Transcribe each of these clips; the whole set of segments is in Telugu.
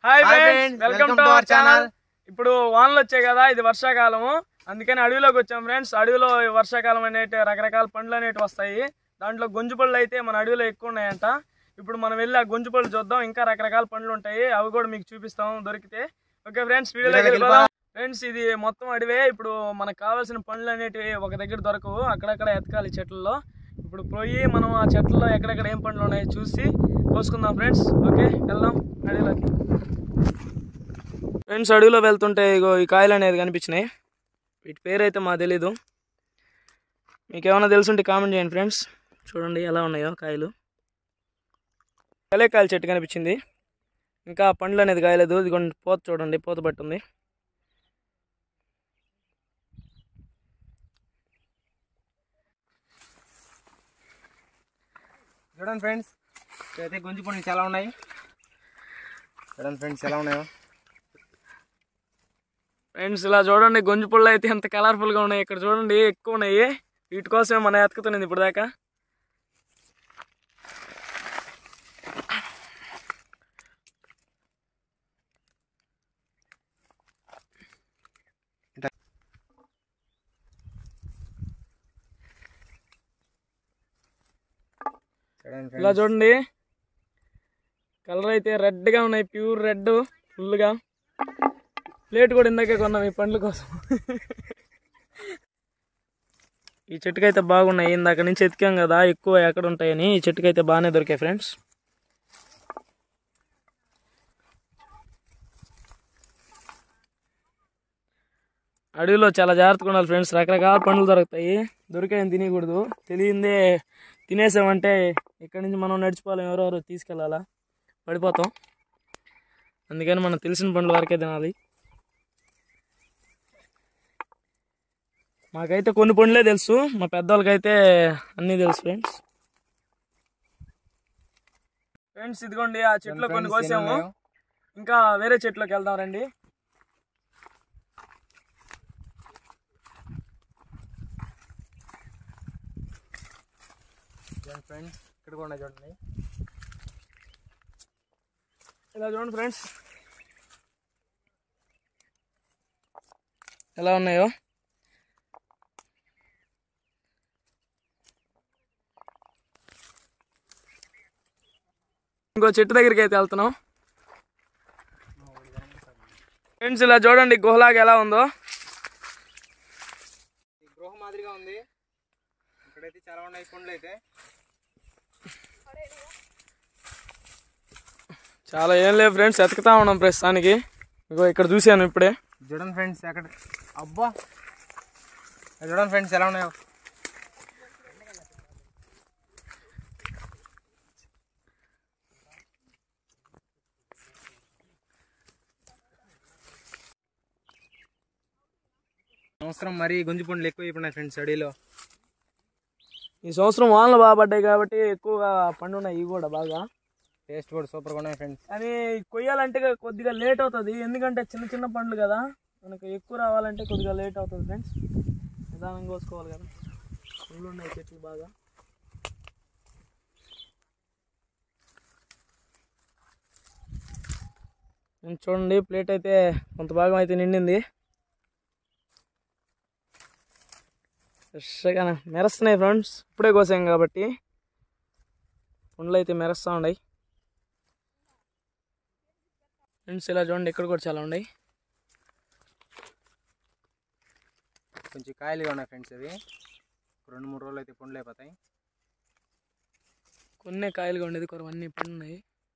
Hi Hi friends friends, welcome welcome to to our our channel. Channel ఇప్పుడు వానలు వచ్చాయి కదా ఇది వర్షాకాలము అందుకని అడవిలోకి వచ్చాం ఫ్రెండ్స్ అడవిలో ఈ వర్షాకాలం అనేటి రకరకాల పండ్లు అనేవి వస్తాయి దాంట్లో గొంజు పళ్ళు అయితే మన అడవిలో ఎక్కువ ఉన్నాయంట ఇప్పుడు మనం వెళ్ళి ఆ గొంజు పళ్ళు చూద్దాం ఇంకా రకరకాల పండ్లు ఉంటాయి అవి కూడా మీకు చూపిస్తాం దొరికితే ఓకే ఫ్రెండ్స్ వీడియోలోకి వీడియో ఫ్రెండ్స్ ఇది మొత్తం అడవే ఇప్పుడు మనకు కావాల్సిన పండ్లు అనేటివి ఒక దగ్గర దొరకవు అక్కడక్కడ ఎతకాలి చెట్లలో ఇప్పుడు పోయి మనం ఆ చెట్లలో ఎక్కడెక్కడ ఏం పండ్లు ఉన్నాయో చూసి కోసుకుందాం ఫ్రెండ్స్ ఓకే వెళ్దాం అడవిలోకి ఫ్రెండ్స్ అడవిలో వెళ్తుంటే ఇగో ఈ కాయలు అనేది కనిపించినాయి వీటి పేరు అయితే మాకు తెలీదు మీకు ఏమైనా తెలుసుంటే కామెంట్ చేయండి ఫ్రెండ్స్ చూడండి ఎలా ఉన్నాయో కాయలు కలేకాయల చెట్టు కనిపించింది ఇంకా పండ్లు అనేది కాయలేదు ఇదిగోండి పూత చూడండి పూత పట్టుంది చూడండి ఫ్రెండ్స్ అయితే గుంజి పండుగ చాలా ఉన్నాయి చూడండి ఫ్రెండ్స్ ఎలా ఉన్నాయో ఫ్రెండ్స్ ఇలా చూడండి గొంజు పుళ్ళు అయితే ఎంత కలర్ఫుల్గా ఉన్నాయి ఇక్కడ చూడండి ఎక్కువ ఉన్నాయి వీటి కోసమే మనం ఎత్తుకుతున్నది ఇప్పుడు దాకా చూడండి ఇలా ఫ్రెండ్స్ చూడండి కలర్ అయితే రెడ్గా ఉన్నాయి ప్యూర్ రెడ్ ఫుల్గా ప్లేట్ కూడా ఇందాకే కొన్నాం ఈ పండ్ల కోసం ఈ చెట్టుకైతే బాగున్నాయి ఇందాక నుంచి ఎతికాం కదా ఎక్కువ ఎక్కడ ఉంటాయని ఈ చెట్టుకైతే బాగానే దొరికాయి ఫ్రెండ్స్ అడవిలో చాలా జాగ్రత్తగా ఉండాలి ఫ్రెండ్స్ రకరకాల పండ్లు దొరుకుతాయి దొరికాయని తినకూడదు తెలియందే తినేసామంటే ఇక్కడి నుంచి మనం నడిచిపోలేం ఎవరెవరు తీసుకెళ్ళాలా పడిపోతాం అందుకని మనం తెలిసిన పండ్ల వరకే తినాలి మాకైతే కొన్ని పండ్లే తెలుసు మా పెద్దవాళ్ళకైతే అన్నీ తెలుసు ఫ్రెండ్స్ ఫ్రెండ్స్ ఇదిగోండి ఆ చెట్లు కొన్ని friends, ఎన్ని కోసాము ఉన్నాయో? ఇంకా వేరే చెట్లోకి వెళ్దాం రండి చూడండి ఫ్రెండ్స్ ఇక్కడ కూడా ఉన్నాయి చూడండి ఇలా చూడండి ఫ్రెండ్స్ ఎలా ఉన్నాయో ఇంకో చెట్టు దగ్గరికి అయితే వెళ్తున్నాం ఫ్రెండ్స్ ఇలా చూడండి గుహలాగా ఎలా ఉందో ఈ గృహ మాదిరిగా ఉంది ఇక్కడైతే చాలా ఉన్నాయి పండ్లు అయితే చాలా ఏం లేదు ఫ్రెండ్స్ ఎతుకుతా ఉన్నాం ప్రస్తుతానికి ఇగో ఇక్కడ చూశాను ఇప్పుడే చూడండి ఫ్రెండ్స్ ఎక్కడ అబ్బా అది చూడండి ఫ్రెండ్స్ ఎలా ఉన్నాయో సంవత్సరం మరీ గుంజి పండ్లు ఎక్కువ అయిపోయినాయి ఫ్రెండ్స్ అడవిలో ఈ సంవత్సరం వానలు బాగా పడ్డాయి కాబట్టి ఎక్కువగా పండున్నాయి ఇవి కూడా బాగా టేస్ట్ కూడా సూపర్గా ఉన్నాయి ఫ్రెండ్స్ కానీ కొయ్యాలంటే కొద్దిగా లేట్ అవుతుంది ఎందుకంటే చిన్న చిన్న పండ్లు కదా మనకు ఎక్కువ రావాలంటే కొద్దిగా లేట్ అవుతుంది ఫ్రెండ్స్ నిదానంగా కోసుకోవాలి కదా పండ్లు ఉన్నాయి చెట్లు బాగా ఉమ్, చూడండి ప్లేట్ అయితే కొంత భాగం అయితే నిండింది ఫ్రెష్గా మెరుస్తున్నాయి ఫ్రెండ్స్ ఇప్పుడే కోసాం కాబట్టి పండ్లు అయితే మెరుస్తూ ఉన్నాయి ఫ్రెండ్స్ ఇలా చూడండి ఇక్కడ కూడా చాలా ఉన్నాయి కొంచెం కాయలుగా ఉన్నాయి ఫ్రెండ్స్ ఇవి రెండు మూడు రోజులు అయితే పండ్లు అయిపోతాయి కొన్ని కాయలుగా ఉండేది కొరవన్నీ పండు ఉన్నాయి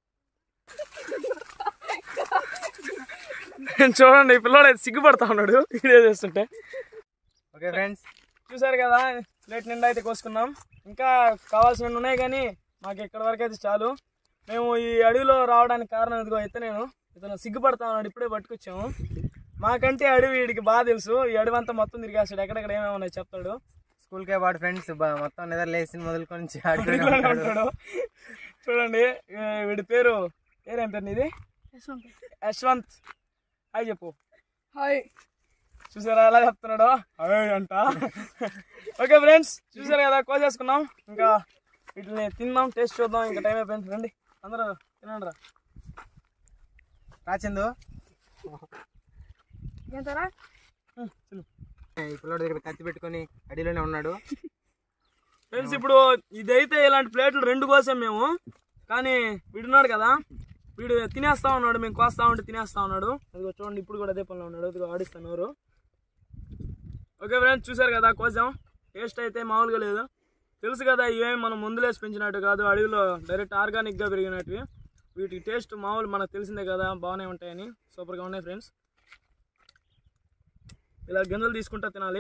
చూడండి ఈ పిల్లోడు అయితే సిగ్గుపడతా ఉన్నాడు వీడియో చేస్తుంటే ఓకే ఫ్రెండ్స్ చూసారు కదా ప్లేట్ నిండా అయితే కోసుకున్నాం ఇంకా కావాల్సినవి ఉన్నాయి కానీ మాకు ఇక్కడ వరకు అయితే చాలు మేము ఈ అడవిలో రావడానికి కారణం ఇదిగో అయితే నేను ఇతను సిగ్గుపడతా ఉన్నాడు ఇప్పుడే పట్టుకొచ్చాము మాకంటే అడవి వీడికి బాగా తెలుసు ఈ అడవి అంతా మొత్తం తిరిగేస్తాడు ఎక్కడెక్కడ ఏమేమి ఉన్నాయి చెప్తాడు స్కూల్కే పాటు ఫ్రెండ్స్ మొత్తం నిద్ర లేచి మొదలుకొని అడవిలోనే ఉంటాడు చూడండి ఈ వీడి పేరు పేరేం పేరు నీది యశ్వంత్ హాయ్ చెప్పు హాయ్ చూసారా ఎలా చెప్తున్నాడో అవే అంట ఓకే ఫ్రెండ్స్ చూసారు కదా కోసేసుకున్నాం ఇంకా వీటిని తిందాం టేస్ట్ చూద్దాం ఇంకా టైం అయిపోయింది రండి అందరూ తినండి రా రాచిందు ఎంతరా ఈ పిల్లడి దగ్గర కత్తి పెట్టుకొని అడిలోనే ఉన్నాడు ఫ్రెండ్స్ ఇప్పుడు ఇదైతే ఇలాంటి ప్లేట్లు రెండు కోసాం మేము కానీ వీడున్నాడు కదా వీడు తినేస్తా ఉన్నాడు మేము కోస్తా ఉంటే తినేస్తా ఉన్నాడు అదిగో చూడండి ఇప్పుడు కూడా అదే పనిలో ఉన్నాడు అదిగో ఆడిస్తున్నారు ఓకే ఫ్రెండ్స్ చూసారు కదా కోసాం టేస్ట్ అయితే మామూలుగా లేదు తెలుసు కదా ఇవేమి మనం ముందులేసి పెంచినట్టు కాదు అడవిలో డైరెక్ట్ ఆర్గానిక్గా పెరిగినట్టు వీటికి టేస్ట్ మామూలు మనకు తెలిసిందే కదా బాగానే ఉంటాయని సూపర్గా ఉన్నాయి ఫ్రెండ్స్ ఇలా గింజలు తీసుకుంటా తినాలి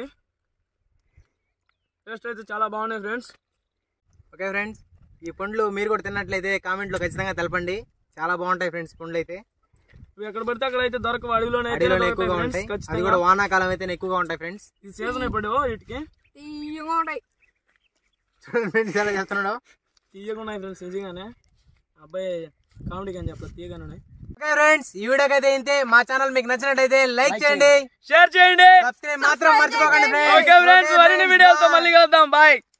టేస్ట్ అయితే చాలా బాగున్నాయి ఫ్రెండ్స్ ఓకే ఫ్రెండ్స్ ఈ పండ్లు మీరు కూడా తిన్నట్లయితే కామెంట్లో ఖచ్చితంగా తెలపండి చాలా బాగుంటాయి ఫ్రెండ్స్ పండ్లు అయితే ఇవి ఎక్కడ పడితే అక్కడ అయితే దొరకవు అడవిలోనే అయితే అడవిలోనే దొరుకుతాయి ఎక్కువగా friends, ఉంటాయి అది ఖచ్చితంగా. కూడా వానాకాలం అయితే ఎక్కువగా ఉంటాయి ఫ్రెండ్స్ ఇది సీజన్ ఇప్పుడు వీటికి తీయగా ఉంటాయి చూడండి ఫ్రెండ్స్ ఎలా చేస్తున్నాడు తీయగా ఉన్నాయి ఫ్రెండ్స్ నిజంగానే అబ్బాయి కామెడీకి అని చెప్పలేదు తీయగానే ఉన్నాయి ఓకే ఫ్రెండ్స్ ఈ వీడియోకి అయితే ఇంతే మా ఛానల్ మీకు నచ్చినట్టయితే లైక్ చేయండి షేర్ చేయండి సబ్స్క్రైబ్ మాత్రం మర్చిపోకండి ఓకే ఫ్రెండ్స్ మరిన్ని వీడియోలతో మళ్ళీ కలుద్దాం బాయ్